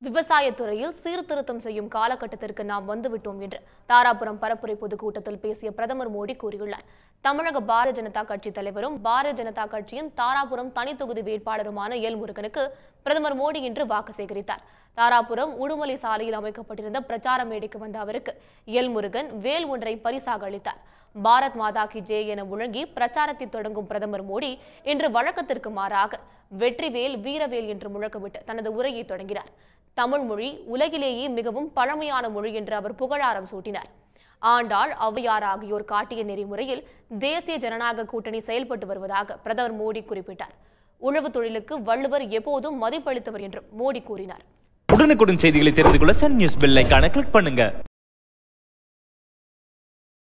விவசாயத்துறையில் சீர்திருத்தம் செய்யும் காலகட்டத்திற்கு நாம் வந்துவிட்டோம் என்று தாராபுரம் பரப்புரை பொதுக்கூட்டத்தில் பேசிய பிரதமர் மோடி கூறியுள்ளார் தமிழக பாரதிய ஜனதா கட்சி தலைவரும் பாரதிய ஜனதா கட்சியின் தாராபுரம் தனித்தொகுதி வேட்பாளருமான எல் முருகனுக்கு பிரதமர் மோடி இன்று வாக்கு சேகரித்தார் தாராபுரம் உடுமலை சாலையில் அமைக்கப்பட்டிருந்த பிரச்சார மேடைக்கு வந்த அவருக்கு எல் முருகன் வேல் ஒன்றை பரிசாக அளித்தார் பாரத் மாதா கி ஜெய் என முழங்கி பிரச்சாரத்தை தொடங்கும் பிரதமர் மோடி இன்று வழக்கத்திற்கு மாறாக வெற்றிவேல் வீரவேல் என்று முழக்கமிட்டு தனது உரையை தொடங்கினார் தமிழ் மொழி உலகிலேயே மிகவும் பழமையான மொழி என்று அவர் புகழாரம் சூட்டினார் ஆண்டாள் ஔவையார் ஆகியோர் காட்டிய நெறிமுறையில் தேசிய ஜனநாயக கூட்டணி செயல்பட்டு வருவதாக பிரதமர் மோடி குறிப்பிட்டார் உழவு தொழிலுக்கு வள்ளுவர் எப்போதும் மதிப்பளித்தவர் என்றும் மோடி கூறினார் உடனுக்குடன் செய்திகளை தெரிந்து கொள்ள சன் நியூஸ் பெல் ஐகானை கிளிக் பண்ணுங்க